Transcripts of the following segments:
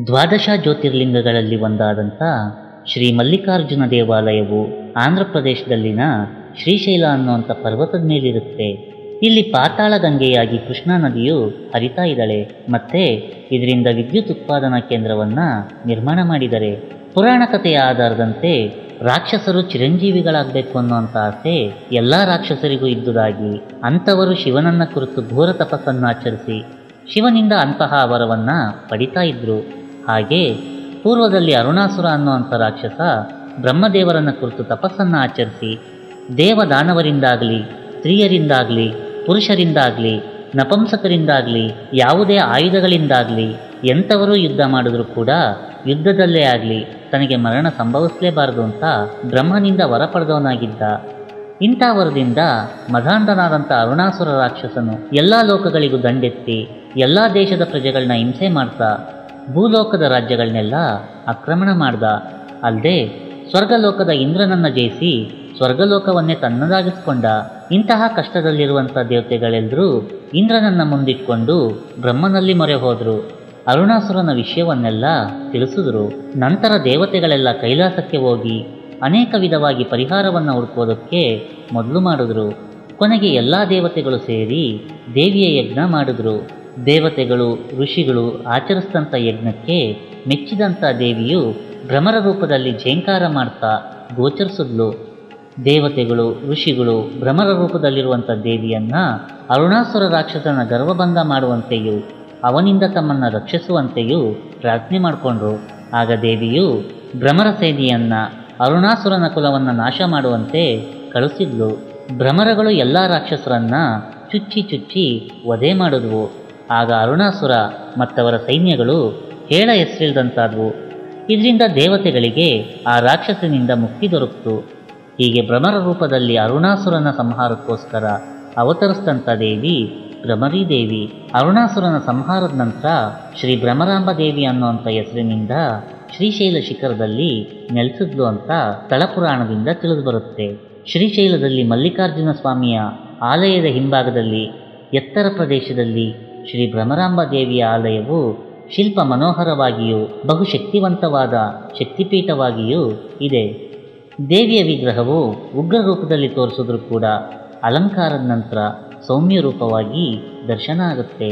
ದ್ವಾದಶ ಜ್ಯೋತಿರ್ಲಿಂಗಗಳಲ್ಲಿ ಒಂದಾದಂಥ ಶ್ರೀ ಮಲ್ಲಿಕಾರ್ಜುನ ದೇವಾಲಯವು ಆಂಧ್ರ ಪ್ರದೇಶದಲ್ಲಿನ ಶ್ರೀಶೈಲ ಅನ್ನುವಂಥ ಪರ್ವತದ ಮೇಲಿರುತ್ತೆ ಇಲ್ಲಿ ಪಾತಾಳ ಗಂಗೆಯಾಗಿ ಕೃಷ್ಣಾ ನದಿಯು ಹರಿತಾ ಇದ್ದಾಳೆ ಮತ್ತೆ ಇದರಿಂದ ವಿದ್ಯುತ್ ಉತ್ಪಾದನಾ ಕೇಂದ್ರವನ್ನ ನಿರ್ಮಾಣ ಮಾಡಿದ್ದಾರೆ ಪುರಾಣ ಕಥೆಯ ಆಧಾರದಂತೆ ರಾಕ್ಷಸರು ಚಿರಂಜೀವಿಗಳಾಗಬೇಕು ಅನ್ನುವಂಥ ಆಸೆ ಎಲ್ಲ ರಾಕ್ಷಸರಿಗೂ ಇದ್ದುದಾಗಿ ಅಂಥವರು ಶಿವನನ್ನ ಕುರಿತು ಘೋರ ತಪಸ್ಸನ್ನು ಆಚರಿಸಿ ಶಿವನಿಂದ ಅಂತಹ ವರವನ್ನ ಪಡಿತಾ ಇದ್ರು ಹಾಗೆ ಪೂರ್ವದಲ್ಲಿ ಅರುಣಾಸುರ ಅನ್ನುವಂಥ ರಾಕ್ಷಸ ಬ್ರಹ್ಮದೇವರನ್ನ ಕುರಿತು ತಪಸ್ಸನ್ನು ಆಚರಿಸಿ ದೇವದಾನವರಿಂದಾಗಲಿ ಸ್ತ್ರೀಯರಿಂದಾಗಲಿ ಪುರುಷರಿಂದಾಗಲಿ ನಪಂಸಕರಿಂದಾಗಲಿ ಯಾವುದೇ ಆಯುಧಗಳಿಂದಾಗಲಿ ಎಂಥವರು ಯುದ್ಧ ಮಾಡಿದ್ರೂ ಕೂಡ ಯುದ್ಧದಲ್ಲೇ ಆಗಲಿ ತನಗೆ ಮರಣ ಸಂಭವಿಸಲೇಬಾರದು ಅಂತ ಬ್ರಹ್ಮನಿಂದ ವರ ಪಡೆದವನಾಗಿದ್ದ ಇಂಥ ವರದಿಂದ ಮದಾಂಧನಾದಂಥ ಅರುಣಾಸುರ ರಾಕ್ಷಸನು ಎಲ್ಲ ಲೋಕಗಳಿಗೂ ದಂಡೆತ್ತಿ ಎಲ್ಲ ದೇಶದ ಪ್ರಜೆಗಳನ್ನ ಹಿಂಸೆ ಮಾಡ್ತಾ ಭೂಲೋಕದ ರಾಜ್ಯಗಳನ್ನೆಲ್ಲ ಆಕ್ರಮಣ ಮಾಡ್ದ ಅಲ್ಲದೆ ಸ್ವರ್ಗಲೋಕದ ಇಂದ್ರನನ್ನ ಜಯಿಸಿ ಸ್ವರ್ಗಲೋಕವನ್ನೇ ತನ್ನದಾಗಿಸ್ಕೊಂಡ ಇಂತಹ ಕಷ್ಟದಲ್ಲಿರುವಂಥ ದೇವತೆಗಳೆಲ್ಲರೂ ಇಂದ್ರನನ್ನ ಮುಂದಿಟ್ಕೊಂಡು ಬ್ರಹ್ಮನಲ್ಲಿ ಮೊರೆ ಹೋದರು ಅರುಣಾಸುರನ ವಿಷಯವನ್ನೆಲ್ಲ ತಿಳಿಸಿದ್ರು ನಂತರ ದೇವತೆಗಳೆಲ್ಲ ಕೈಲಾಸಕ್ಕೆ ಹೋಗಿ ಅನೇಕ ವಿಧವಾಗಿ ಪರಿಹಾರವನ್ನು ಹುಡುಕೋದಕ್ಕೆ ಮೊದಲು ಮಾಡಿದ್ರು ಕೊನೆಗೆ ಎಲ್ಲ ದೇವತೆಗಳು ಸೇರಿ ದೇವಿಯ ಯಜ್ಞ ಮಾಡಿದ್ರು ದೇವತೆಗಳು ಋಷಿಗಳು ಆಚರಿಸಿದಂಥ ಯಜ್ಞಕ್ಕೆ ಮೆಚ್ಚಿದಂಥ ದೇವಿಯು ಭ್ರಮರ ರೂಪದಲ್ಲಿ ಝೇಂಕಾರ ಮಾಡ್ತಾ ಗೋಚರಿಸಿದ್ಲು ದೇವತೆಗಳು ಋಷಿಗಳು ಭ್ರಮರ ರೂಪದಲ್ಲಿರುವಂಥ ದೇವಿಯನ್ನ ಅರುಣಾಸುರ ರಾಕ್ಷಸನ ಗರ್ವಭಂಗ ಮಾಡುವಂತೆಯೂ ಅವನಿಂದ ತಮ್ಮನ್ನು ರಕ್ಷಿಸುವಂತೆಯೂ ಪ್ರಾರ್ಥನೆ ಮಾಡಿಕೊಂಡ್ರು ಆಗ ದೇವಿಯು ಭ್ರಮರ ಸೇನೆಯನ್ನ ಅರುಣಾಸುರನ ಕುಲವನ್ನು ನಾಶ ಮಾಡುವಂತೆ ಕಳಿಸಿದ್ಲು ಭ್ರಮರಗಳು ಎಲ್ಲ ರಾಕ್ಷಸರನ್ನ ಚುಚ್ಚಿ ಚುಚ್ಚಿ ವಧೆ ಮಾಡಿದ್ವು ಆಗ ಅರುಣಾಸುರ ಮತ್ತವರ ಸೈನ್ಯಗಳು ಹೇಳ ಹೆಸರಿಲ್ದಂತಾದವು ಇದರಿಂದ ದೇವತೆಗಳಿಗೆ ಆ ರಾಕ್ಷಸನಿಂದ ಮುಕ್ತಿ ದೊರಕಿತು ಹೀಗೆ ಭ್ರಮರ ರೂಪದಲ್ಲಿ ಅರುಣಾಸುರನ ಸಂಹಾರಕ್ಕೋಸ್ಕರ ಅವತರಿಸಿದಂಥ ದೇವಿ ಭ್ರಮರೀ ದೇವಿ ಅರುಣಾಸುರನ ಸಂಹಾರದ ನಂತರ ಶ್ರೀ ಭ್ರಮರಾಂಬ ದೇವಿ ಅನ್ನುವಂಥ ಹೆಸರಿನಿಂದ ಶ್ರೀಶೈಲ ಶಿಖರದಲ್ಲಿ ನೆಲೆಸಿದ್ಲು ಅಂತ ತಳಪುರಾಣದಿಂದ ತಿಳಿದುಬರುತ್ತೆ ಶ್ರೀಶೈಲದಲ್ಲಿ ಮಲ್ಲಿಕಾರ್ಜುನ ಸ್ವಾಮಿಯ ಆಲಯದ ಹಿಂಭಾಗದಲ್ಲಿ ಎತ್ತರ ಪ್ರದೇಶದಲ್ಲಿ ಶ್ರೀ ಭ್ರಮರಾಂಬ ದೇವಿಯ ಆಲಯವು ಶಿಲ್ಪ ಮನೋಹರವಾಗಿಯೂ ಬಹುಶಕ್ತಿವಂತವಾದ ಶಕ್ತಿಪೀಠವಾಗಿಯೂ ಇದೆ ದೇವಿಯ ವಿಗ್ರಹವು ಉಗ್ರ ರೂಪದಲ್ಲಿ ತೋರಿಸಿದ್ರೂ ಕೂಡ ಅಲಂಕಾರದ ನಂತರ ಸೌಮ್ಯ ರೂಪವಾಗಿ ದರ್ಶನ ಆಗುತ್ತೆ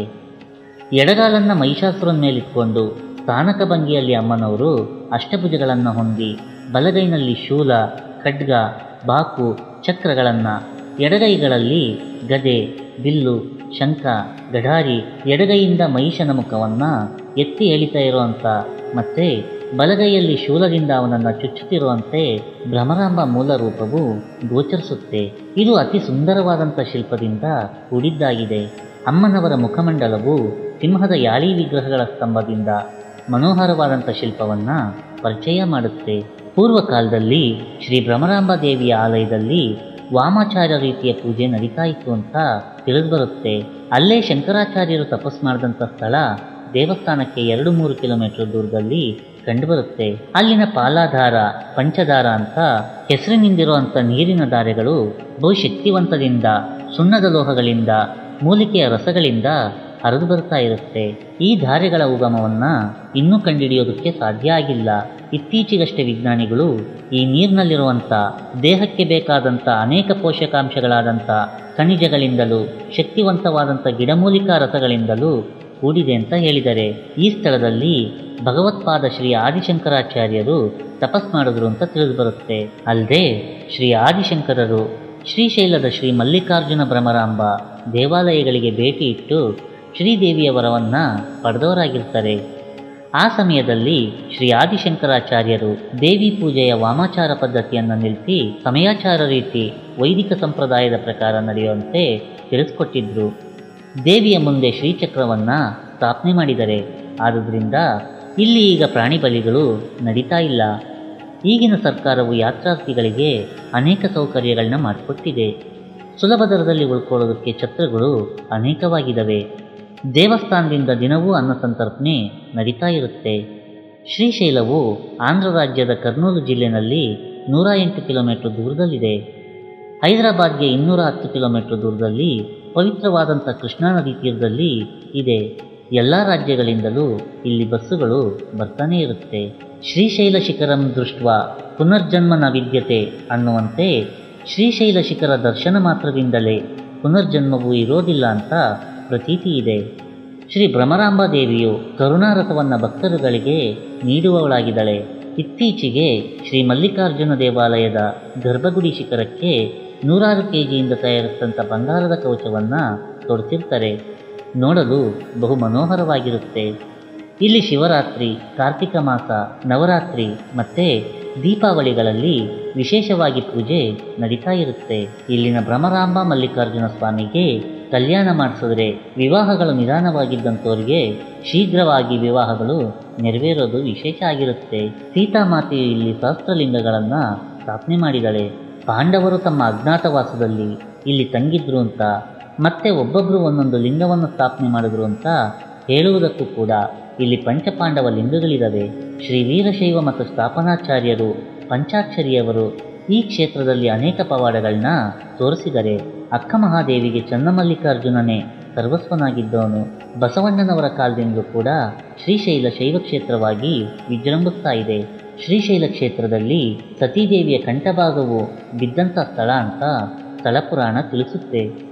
ಎಡಗಾಲನ್ನ ಮಹಿಷಾಸುರನ ಮೇಲಿಟ್ಕೊಂಡು ಸ್ಥಾನಕ ಭಂಗಿಯಲ್ಲಿ ಅಮ್ಮನವರು ಅಷ್ಟಭುಜಗಳನ್ನು ಹೊಂದಿ ಬಲಗೈನಲ್ಲಿ ಶೂಲ ಖಡ್ಗ ಬಾಕು ಚಕ್ರಗಳನ್ನು ಎಡಗೈಗಳಲ್ಲಿ ಗದೆ ಬಿಲ್ಲು ಶಂಖ ಗಡಾರಿ ಎಡಗೈಯಿಂದ ಮಹಿಷನ ಮುಖವನ್ನು ಎತ್ತಿ ಎಳಿತಾ ಇರುವಂಥ ಮತ್ತೆ ಬಲಗೈಯಲ್ಲಿ ಶೂಲದಿಂದ ಅವನನ್ನು ಚುಚ್ಚುತ್ತಿರುವಂತೆ ಭ್ರಮರಾಂಬ ಮೂಲ ರೂಪವು ಗೋಚರಿಸುತ್ತೆ ಇದು ಅತಿ ಸುಂದರವಾದಂಥ ಶಿಲ್ಪದಿಂದ ಕೂಡಿದ್ದಾಗಿದೆ ಅಮ್ಮನವರ ಮುಖಮಂಡಲವು ಸಿಂಹದ ಯಾಳಿ ವಿಗ್ರಹಗಳ ಸ್ತಂಭದಿಂದ ಮನೋಹರವಾದಂಥ ಶಿಲ್ಪವನ್ನು ಪರಿಚಯ ಮಾಡುತ್ತೆ ಪೂರ್ವ ಕಾಲದಲ್ಲಿ ಶ್ರೀ ಭ್ರಮರಾಂಬ ದೇವಿಯ ಆಲಯದಲ್ಲಿ ವಾಮಾಚಾರ್ಯ ರೀತಿಯ ಪೂಜೆ ನಡೀತಾ ಇತ್ತು ಅಂತ ತಿಳಿದುಬರುತ್ತೆ ಅಲ್ಲೇ ಶಂಕರಾಚಾರ್ಯರು ತಪಸ್ ಮಾಡಿದಂಥ ಸ್ಥಳ ದೇವಸ್ಥಾನಕ್ಕೆ ಎರಡು ಮೂರು ಕಿಲೋಮೀಟರ್ ದೂರದಲ್ಲಿ ಕಂಡುಬರುತ್ತೆ ಅಲ್ಲಿನ ಪಾಲಾಧಾರ ಪಂಚದಾರ ಅಂತ ಹೆಸರಿನಿಂದಿರುವಂಥ ನೀರಿನ ಧಾರೆಗಳು ಬಹುಶಕ್ತಿವಂತದಿಂದ ಸುಣ್ಣದ ಲೋಹಗಳಿಂದ ಮೂಲಿಕೆಯ ರಸಗಳಿಂದ ಹರಿದು ಬರ್ತಾ ಇರುತ್ತೆ ಈ ಧಾರೆಗಳ ಉಗಮವನ್ನ ಇನ್ನೂ ಕಂಡುಹಿಡಿಯೋದಕ್ಕೆ ಸಾಧ್ಯ ಆಗಿಲ್ಲ ಇತ್ತೀಚೆಗಷ್ಟೇ ವಿಜ್ಞಾನಿಗಳು ಈ ನೀರಿನಲ್ಲಿರುವಂಥ ದೇಹಕ್ಕೆ ಬೇಕಾದಂಥ ಅನೇಕ ಪೋಷಕಾಂಶಗಳಾದಂಥ ಖನಿಜಗಳಿಂದಲೂ ಶಕ್ತಿವಂತವಾದಂಥ ಗಿಡಮೂಲಿಕಾ ರಸಗಳಿಂದಲೂ ಕೂಡಿದೆ ಅಂತ ಹೇಳಿದ್ದಾರೆ ಈ ಸ್ಥಳದಲ್ಲಿ ಭಗವತ್ಪಾದ ಶ್ರೀ ಆದಿಶಂಕರಾಚಾರ್ಯರು ತಪಸ್ ಮಾಡಿದ್ರು ಅಂತ ತಿಳಿದುಬರುತ್ತೆ ಅಲ್ಲದೆ ಶ್ರೀ ಆದಿಶಂಕರರು ಶ್ರೀಶೈಲದ ಶ್ರೀ ಮಲ್ಲಿಕಾರ್ಜುನ ಭ್ರಮರಾಂಬ ದೇವಾಲಯಗಳಿಗೆ ಭೇಟಿ ಇಟ್ಟು ಶ್ರೀದೇವಿಯ ವರವನ್ನ ಪಡೆದವರಾಗಿರ್ತಾರೆ ಆ ಸಮಯದಲ್ಲಿ ಶ್ರೀ ಆದಿಶಂಕರಾಚಾರ್ಯರು ದೇವಿ ಪೂಜೆಯ ವಾಮಾಚಾರ ಪದ್ಧತಿಯನ್ನು ನಿಲ್ಲಿಸಿ ಸಮಯಾಚಾರ ರೀತಿ ವೈದಿಕ ಸಂಪ್ರದಾಯದ ಪ್ರಕಾರ ನಡೆಯುವಂತೆ ತಿಳಿಸ್ಕೊಟ್ಟಿದ್ರು ದೇವಿಯ ಮುಂದೆ ಶ್ರೀಚಕ್ರವನ್ನು ಸ್ಥಾಪನೆ ಮಾಡಿದರೆ ಆದುದರಿಂದ ಇಲ್ಲಿ ಈಗ ಪ್ರಾಣಿ ಬಲಿಗಳು ನಡೀತಾ ಇಲ್ಲ ಈಗಿನ ಸರ್ಕಾರವು ಯಾತ್ರಾರ್ಥಿಗಳಿಗೆ ಅನೇಕ ಸೌಕರ್ಯಗಳನ್ನ ಮಾಡಿಕೊಟ್ಟಿದೆ ಸುಲಭ ದರದಲ್ಲಿ ಉಳ್ಕೊಳ್ಳೋದಕ್ಕೆ ಛತ್ರಗಳು ಅನೇಕವಾಗಿದ್ದಾವೆ ದೇವಸ್ಥಾನದಿಂದ ದಿನವೂ ಅನ್ನ ಸಂತರ್ಪಣೆ ನಡೀತಾ ಇರುತ್ತೆ ಶ್ರೀಶೈಲವು ಆಂಧ್ರ ರಾಜ್ಯದ ಕರ್ನೂಲು ಜಿಲ್ಲೆನಲ್ಲಿ ನೂರ ಎಂಟು ಕಿಲೋಮೀಟರ್ ದೂರದಲ್ಲಿದೆ ಹೈದರಾಬಾದ್ಗೆ ಇನ್ನೂರ ಹತ್ತು ಕಿಲೋಮೀಟರ್ ದೂರದಲ್ಲಿ ಪವಿತ್ರವಾದಂಥ ಕೃಷ್ಣಾ ನದಿ ತೀರದಲ್ಲಿ ಇದೆ ಎಲ್ಲ ರಾಜ್ಯಗಳಿಂದಲೂ ಇಲ್ಲಿ ಬಸ್ಸುಗಳು ಬರ್ತಾನೆ ಇರುತ್ತೆ ಶ್ರೀಶೈಲ ಶಿಖರಂ ದೃಷ್ಟ ಪುನರ್ಜನ್ಮ ನ ವಿದ್ಯತೆ ಅನ್ನುವಂತೆ ಶ್ರೀಶೈಲ ಶಿಖರ ದರ್ಶನ ಮಾತ್ರದಿಂದಲೇ ಪುನರ್ಜನ್ಮವು ಇರೋದಿಲ್ಲ ಅಂತ ಪ್ರತೀತಿ ಇದೆ ಶ್ರೀ ಭ್ರಮರಾಂಬ ದೇವಿಯು ಕರುಣಾರಥವನ್ನು ಭಕ್ತರುಗಳಿಗೆ ನೀಡುವವಳಾಗಿದ್ದಾಳೆ ಇತ್ತೀಚೆಗೆ ಶ್ರೀ ಮಲ್ಲಿಕಾರ್ಜುನ ದೇವಾಲಯದ ಗರ್ಭಗುಡಿ ಶಿಖರಕ್ಕೆ ನೂರಾರು ಕೆ ಜಿಯಿಂದ ತಯಾರಿಸಿದಂಥ ಬಂಗಾರದ ಕವಚವನ್ನು ತೊಡಿಸಿರ್ತಾರೆ ನೋಡಲು ಬಹು ಮನೋಹರವಾಗಿರುತ್ತೆ ಇಲ್ಲಿ ಶಿವರಾತ್ರಿ ಕಾರ್ತಿಕ ಮಾಸ ನವರಾತ್ರಿ ಮತ್ತು ದೀಪಾವಳಿಗಳಲ್ಲಿ ವಿಶೇಷವಾಗಿ ಪೂಜೆ ನಡೀತಾ ಇರುತ್ತೆ ಇಲ್ಲಿನ ಭ್ರಮರಾಂಬ ಮಲ್ಲಿಕಾರ್ಜುನ ಸ್ವಾಮಿಗೆ ಕಲ್ಯಾಣ ಮಾಡಿಸಿದ್ರೆ ವಿವಾಹಗಳು ನಿಧಾನವಾಗಿದ್ದಂಥವ್ರಿಗೆ ಶೀಘ್ರವಾಗಿ ವಿವಾಹಗಳು ನೆರವೇರೋದು ವಿಶೇಷ ಆಗಿರುತ್ತೆ ಸೀತಾಮಾತೆಯು ಇಲ್ಲಿ ಸಹಸ್ರಲಿಂಗಗಳನ್ನು ಸ್ಥಾಪನೆ ಮಾಡಿದ್ದಾಳೆ ಪಾಂಡವರು ತಮ್ಮ ಅಜ್ಞಾತವಾಸದಲ್ಲಿ ಇಲ್ಲಿ ತಂಗಿದ್ರು ಅಂತ ಮತ್ತೆ ಒಬ್ಬೊಬ್ಬರು ಒಂದೊಂದು ಲಿಂಗವನ್ನು ಸ್ಥಾಪನೆ ಮಾಡಿದ್ರು ಅಂತ ಹೇಳುವುದಕ್ಕೂ ಕೂಡ ಇಲ್ಲಿ ಪಂಚಪಾಂಡವ ಲಿಂಗಗಳಿದ್ದಾವೆ ಶ್ರೀ ವೀರಶೈವ ಮತ್ತು ಸ್ಥಾಪನಾಚಾರ್ಯರು ಪಂಚಾಕ್ಷರಿಯವರು ಈ ಕ್ಷೇತ್ರದಲ್ಲಿ ಅನೇಕ ಪವಾಡಗಳನ್ನ ತೋರಿಸಿದರೆ ಅಕ್ಕ ಮಹಾದೇವಿಗೆ ಚನ್ನಮಲ್ಲಿಕಾರ್ಜುನನೇ ಸರ್ವಸ್ವನಾಗಿದ್ದವನು ಬಸವಣ್ಣನವರ ಕಾಲದಿಂದಲೂ ಕೂಡ ಶ್ರೀಶೈಲ ಶೈವ ಕ್ಷೇತ್ರವಾಗಿ ವಿಜೃಂಭಿಸ್ತಾ ಇದೆ ಶ್ರೀಶೈಲ ಕ್ಷೇತ್ರದಲ್ಲಿ ಸತೀದೇವಿಯ ಕಂಠಭಾಗವು ಬಿದ್ದಂಥ ಸ್ಥಳ ಅಂತ ಸ್ಥಳ ಪುರಾಣ ತಿಳಿಸುತ್ತೆ